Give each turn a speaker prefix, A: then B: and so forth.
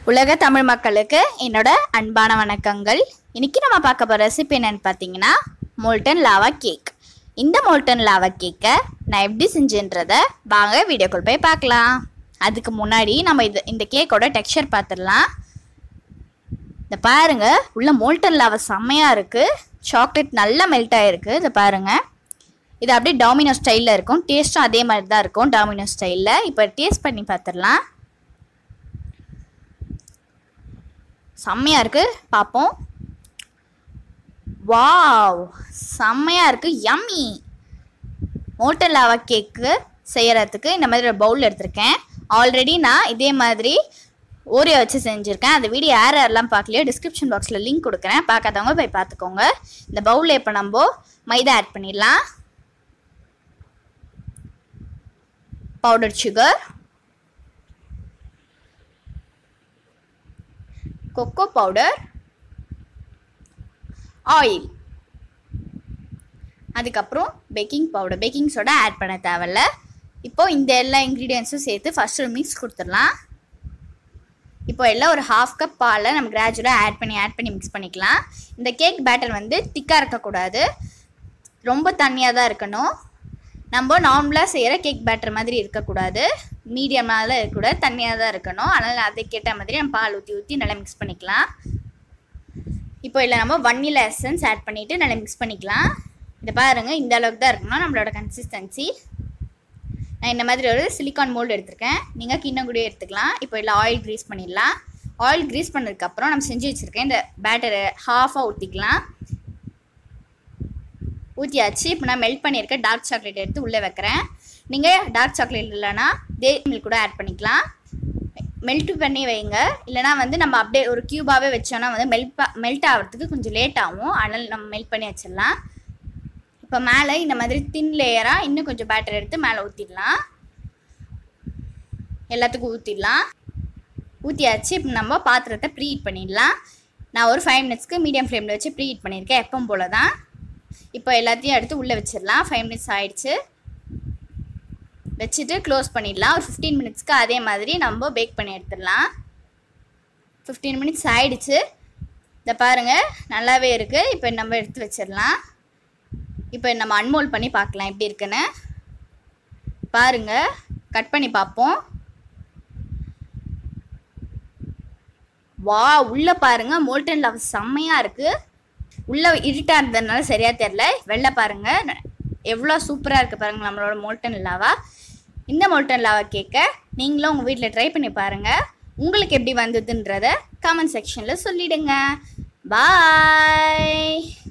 A: உலக தமிழ் மக்களுக்கு என்னோட அன்பான வணக்கங்கள் இன்னைக்கு நம்ம பார்க்க போகிற ரெசிபி என்னன்னு பார்த்தீங்கன்னா மோல்டன் லாவா கேக் இந்த மோல்டன் லாவா கேக்கை நான் எப்படி செஞ்சேன்றதை வாங்க வீடியோக்குள் போய் பார்க்கலாம் அதுக்கு முன்னாடி நம்ம இது இந்த கேக்கோட டெக்ஸ்சர் பார்த்துடலாம் இந்த பாருங்க உள்ள மோல்டன் லாவா செம்மையாக இருக்குது சாக்லேட் நல்லா மெல்ட் ஆகிருக்கு இதை பாருங்க இது அப்படியே டாமினோ ஸ்டைலில் இருக்கும் டேஸ்ட்டும் அதே மாதிரி தான் இருக்கும் டாமினோ ஸ்டைலில் இப்போ டேஸ்ட் பண்ணி பார்த்துடலாம் செம்மையாக இருக்குது பார்ப்போம் வாவ் செம்மையாக இருக்குது யம்மி மோட்டர் லாவா கேக்கு செய்கிறதுக்கு இந்த மாதிரி ஒரு பவுல் எடுத்திருக்கேன் ஆல்ரெடி நான் இதே மாதிரி ஓரியோ வச்சு செஞ்சுருக்கேன் அந்த வீடியோ யார் யாரெல்லாம் பார்க்கலையோ டிஸ்கிரிப்ஷன் பாக்ஸில் லிங்க் கொடுக்குறேன் பார்க்காதவங்க போய் பார்த்துக்கோங்க இந்த பவுலில் இப்போ நம்ம மைதா ஆட் பண்ணிடலாம் powder sugar cocoa powder oil அதுக்கப்புறம் baking powder baking soda add பண்ண தேவையில்ல இப்போ இந்த எல்லா இன்க்ரீடியன்ஸும் சேர்த்து ஃபஸ்ட் ஒரு மிக்ஸ் கொடுத்துடலாம் இப்போ எல்லாம் ஒரு ஹாஃப் கப் பாலை நம்ம கிராஜுவலாக ஆட் பண்ணி ஆட் பண்ணி மிக்ஸ் பண்ணிக்கலாம் இந்த கேக் பேட்டர் வந்து திக்காக இருக்கக்கூடாது ரொம்ப தண்ணியாக தான் இருக்கணும் நம்ம நார்மலாக செய்கிற கேக் பேட்டர் மாதிரி இருக்கக்கூடாது மீடியமாக இருக்கக்கூடாது தண்ணியாக தான் இருக்கணும் அதனால் அதுக்கேற்ற மாதிரி நம்ம பால் ஊற்றி ஊற்றி நல்லா மிக்ஸ் பண்ணிக்கலாம் இப்போ இல்லை நம்ம வன்னிலா எசன்ஸ் ஆட் பண்ணிவிட்டு நல்லா மிக்ஸ் பண்ணிக்கலாம் இதை பாருங்கள் இந்த அளவுக்கு தான் இருக்கணும் நம்மளோட கன்சிஸ்டன்சி நான் இந்த மாதிரி ஒரு சிலிக்கான் மோல்டு எடுத்திருக்கேன் நீங்கள் கிண்ணம் கூட எடுத்துக்கலாம் இப்போ இல்லை ஆயில் க்ரீஸ் பண்ணிடலாம் ஆயில் க்ரீஸ் பண்ணதுக்கப்புறம் நம்ம செஞ்சு வச்சுருக்கேன் இந்த பேட்டரை ஹாஃபாக ஊற்றிக்கலாம் ஊற்றியாச்சு இப்போ நான் மெல்ட் பண்ணியிருக்க டார்க் சாக்லேட் எடுத்து உள்ளே வைக்கிறேன் நீங்கள் டார்க் சாக்லேட் இல்லைன்னா டே மில்க் கூட ஆட் பண்ணிக்கலாம் மெல்ட் பண்ணி வைங்க இல்லைனா வந்து நம்ம அப்படியே ஒரு க்யூபாகவே வச்சோன்னா வந்து மெல்ட் மெல்ட் ஆகிறதுக்கு கொஞ்சம் லேட் ஆகும் அதனால் நம்ம மெல்ட் பண்ணி வச்சிடலாம் இப்போ மேலே இந்த மாதிரி தின் லேயராக இன்னும் கொஞ்சம் பேட்டர் எடுத்து மேலே ஊற்றிடலாம் எல்லாத்துக்கும் ஊற்றிடலாம் ஊற்றியாச்சு இப்போ நம்ம பாத்திரத்தை ப்ரீஹீட் பண்ணிடலாம் நான் ஒரு ஃபைவ் மினிட்ஸ்க்கு மீடியம் ஃப்ளேமில் வச்சு ப்ரீஹீட் பண்ணியிருக்கேன் எப்பவும் போல தான் இப்போ எல்லாத்தையும் எடுத்து உள்ளே வச்சிடலாம் ஃபைவ் மினிட்ஸ் ஆயிடுச்சு வச்சுட்டு க்ளோஸ் பண்ணிடலாம் ஒரு ஃபிஃப்டீன் மினிட்ஸ்க்கு அதே மாதிரி நம்ம பேக் பண்ணி எடுத்துடலாம் ஃபிஃப்டீன் மினிட்ஸ் ஆயிடுச்சு இதை பாருங்கள் நல்லாவே இருக்குது இப்போ நம்ம எடுத்து வச்சிடலாம் இப்போ நம்ம அன்மோல் பண்ணி பார்க்கலாம் எப்படி இருக்குன்னு பாருங்கள் கட் பண்ணி பார்ப்போம் வா உள்ளே பாருங்கள் மோல்டன் லவ் செம்மையாக இருக்குது உள்ளே இருட்டாக இருந்ததுனால சரியாக தெரில வெளில பாருங்கள் எவ்வளோ சூப்பராக இருக்குது பாருங்கள் நம்மளோட மோல்டன் லாவா இந்த மோல்டன் லாவா கேக்க நீங்களும் உங்கள் வீட்டில் ட்ரை பண்ணி பாருங்கள் உங்களுக்கு எப்படி வந்ததுன்றத கமெண்ட் செக்ஷனில் சொல்லிடுங்க பாய்